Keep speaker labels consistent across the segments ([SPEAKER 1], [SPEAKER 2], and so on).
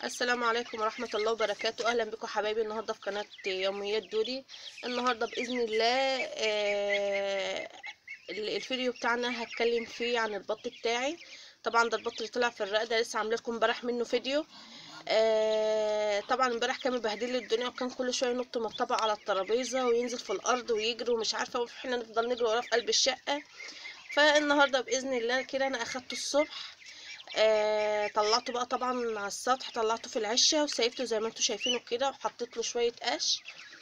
[SPEAKER 1] السلام عليكم ورحمة الله وبركاته أهلا بكم حبايبي النهاردة في قناة يوميات دوري النهاردة بإذن الله آه، ال- الفيديو بتاعنا هتكلم فيه عن البط بتاعي طبعا ده البط اللي طلع في الرقدة لسه عامله لكم امبارح منه فيديو آه، طبعا امبارح كان مبهدل لي الدنيا وكان كل شويه ينط من الطبق على الترابيزه وينزل في الارض ويجري ومش عارفه واحنا نفضل نجري وراه في قلب الشقه فالنهارده باذن الله كده انا اخدته الصبح آه طلعته بقى طبعا على السطح طلعته في العشه وسيبته زي ما انتم شايفينه كده وحطيت له شويه قش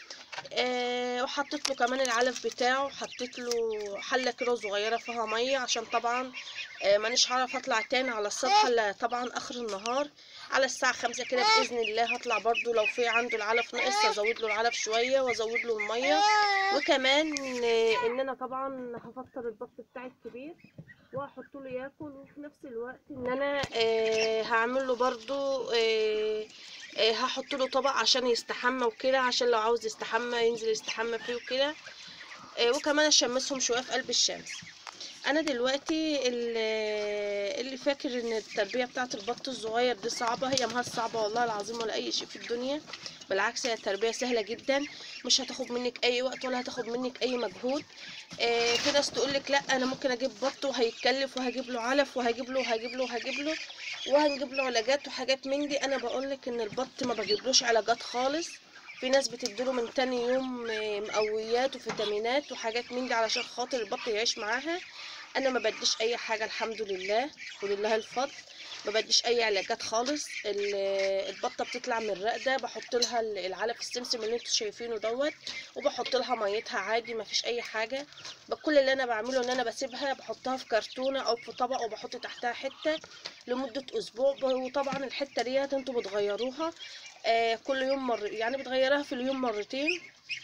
[SPEAKER 1] آه وحطيت له كمان العلف بتاعه حطيت له حله كده صغيره فيها ميه عشان طبعا آه مانيش هعرف اطلع تاني على السطح الا طبعا اخر النهار على الساعه خمسة كده باذن الله هطلع برضو لو في عنده العلف ناقص ازود له العلف شويه وازود له الميه وكمان آه ان انا طبعا هفطر البط بتاعي الكبير واحط له ياكل وفي نفس الوقت ان انا آه هعمل له برضو آه آه هحط له طبق عشان يستحمى وكده عشان لو عاوز يستحمى ينزل يستحمى فيه وكده آه وكمان اشمسهم شويه في قلب الشمس انا دلوقتي اللي اللي فاكر ان التربيه بتاعه البط الصغير دي صعبه هي مهاش صعبه والله العظيم ولا اي شيء في الدنيا بالعكس هي التربيه سهله جدا مش هتاخد منك اي وقت ولا هتاخد منك اي مجهود آه في ناس تقول لك لا انا ممكن اجيب بط وهيتكلف وهجيب له علف وهجيب له وهجيب له وهجيب له وهنجيب له علاجات وحاجات من دي انا بقول لك ان البط ما بجيبلوش علاجات خالص في ناس بتديله من تاني يوم آه، مقويات وفيتامينات وحاجات من دي علشان خاطر البط يعيش معاها انا ما بديش اي حاجه الحمد لله ولله الفضل ما بديش اي علاجات خالص ال- البطه بتطلع من الرقده بحط لها ال- العلف السمسم اللي انتوا شايفينه دوت وبحط لها ميتها عادي ما فيش اي حاجه كل اللي انا بعمله ان انا بسيبها بحطها في كرتونه او في طبق وبحط تحتها حته لمده اسبوع وطبعا الحته ديت انتوا بتغيروها آه كل يوم مر يعني بتغيرها في اليوم مرتين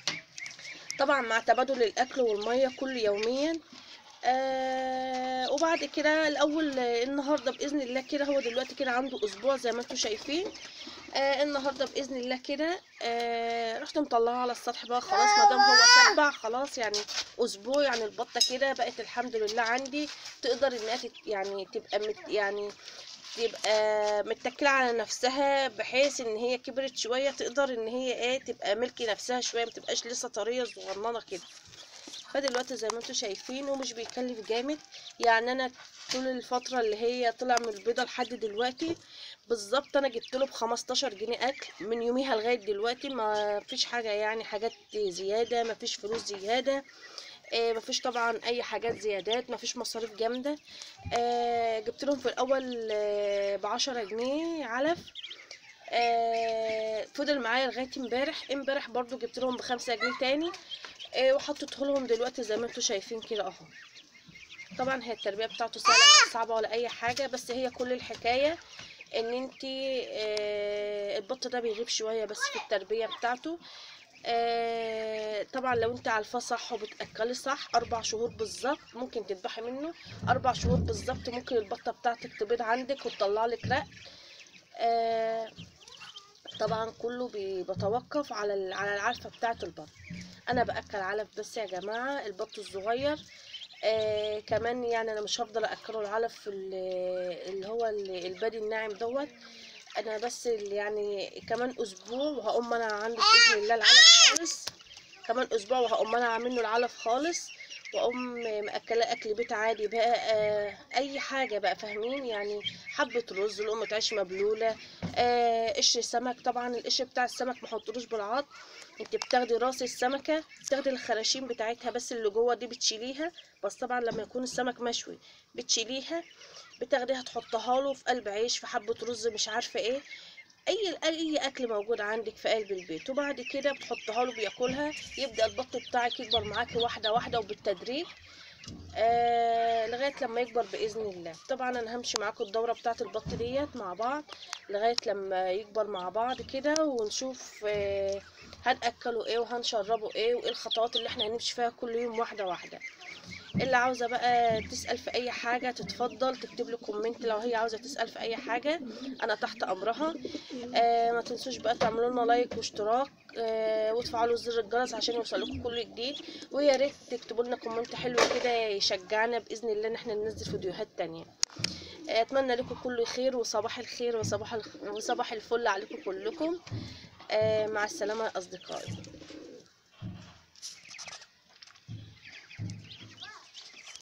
[SPEAKER 1] طبعا مع تبادل الاكل والميه كل يوميا آه وبعد كده الاول آه، النهارده باذن الله كده هو دلوقتي كده عنده اسبوع زي ما انتم شايفين آه النهارده باذن الله كده آه رحت مطلعه على السطح بقى خلاص ما دام هو سبع خلاص يعني اسبوع يعني البطه كده بقت الحمد لله عندي تقدر انها تت- يعني تبقى مت يعني تبقى متكلة على نفسها بحيث ان هي كبرت شوية تقدر ان هي ايه تبقى ملكي نفسها شوية متبقاش لسه طرية صغننة كده فدلوقتي زي ما انتم شايفين ومش بيكلف جامد يعني انا طول الفترة اللي هي طلع من البيضة لحد دلوقتي بالظبط انا جبت له ب 15 جنيه اكل من يوميها لغاية دلوقتي ما فيش حاجة يعني حاجات زيادة ما فيش فلوس زيادة آه مفيش طبعا اي حاجات زيادات مفيش مصاريف جامدة آه جبت لهم في الاول آه بعشرة جنيه علف آه فضل معايا لغايه امبارح امبارح برضو جبت لهم بخمسة جنيه تاني آه وحطيته لهم دلوقتي زي ما انتم شايفين كده اهو طبعا هي التربيه بتاعته سهله مش صعبه ولا اي حاجه بس هي كل الحكايه ان انتي آه البط ده بيغيب شويه بس في التربيه بتاعته آه طبعا لو انت عارفاه صح وبتاكلي صح اربع شهور بالظبط ممكن تذبحي منه اربع شهور بالظبط ممكن البطه بتاعتك تبيض عندك وتطلع لك رق آه طبعا كله بي- بيتوقف على ال- على العلفه بتاعه البط انا باكل علف بس يا جماعه البط الصغير آه كمان يعني انا مش هفضل اكله العلف ال- اللي هو ال- البادي الناعم دوت انا بس ال- يعني كمان اسبوع وهقوم انا عنده باذن الله العلف خالص كمان اسبوع وهقوم انا عامل له العلف خالص واقوم مأكلاه اكل بيت عادي بقى آه اي حاجه بقى فاهمين يعني حبه رز لقمه عيش مبلوله آه قشر سمك طبعا القشر بتاع السمك ما حطلوش بالعض انت بتاخدي راس السمكه بتاخدي الخراشيم بتاعتها بس اللي جوه دي بتشيليها بس طبعا لما يكون السمك مشوي بتشيليها بتاخديها تحطها له في قلب عيش في حبه رز مش عارفه ايه اي اي اكل موجود عندك في قلب البيت وبعد كده بتحطها له بياكلها يبدا البط بتاعك يكبر معاكي واحده واحده وبالتدريج آه لغايه لما يكبر باذن الله طبعا انا همشي معاكم الدوره بتاعه البط ديت مع بعض لغايه لما يكبر مع بعض كده ونشوف آه هنأكله ايه وهنشربه ايه وايه الخطوات اللي احنا هنمشي فيها كل يوم واحده واحده اللي عاوزه بقى تسال في اي حاجه تتفضل تكتب لي كومنت لو هي عاوزه تسال في اي حاجه انا تحت امرها آه ما تنسوش بقى تعملوا لنا لايك واشتراك آه وتفعلوا زر الجرس عشان يوصلكم كل جديد ويا ريت تكتبوا لنا كومنت حلو كده يشجعنا باذن الله ان احنا ننزل فيديوهات تانية آه، اتمنى لكم كل خير وصباح الخير وصباح الخ... وصباح الفل عليكم كلكم آه، مع السلامه يا اصدقائي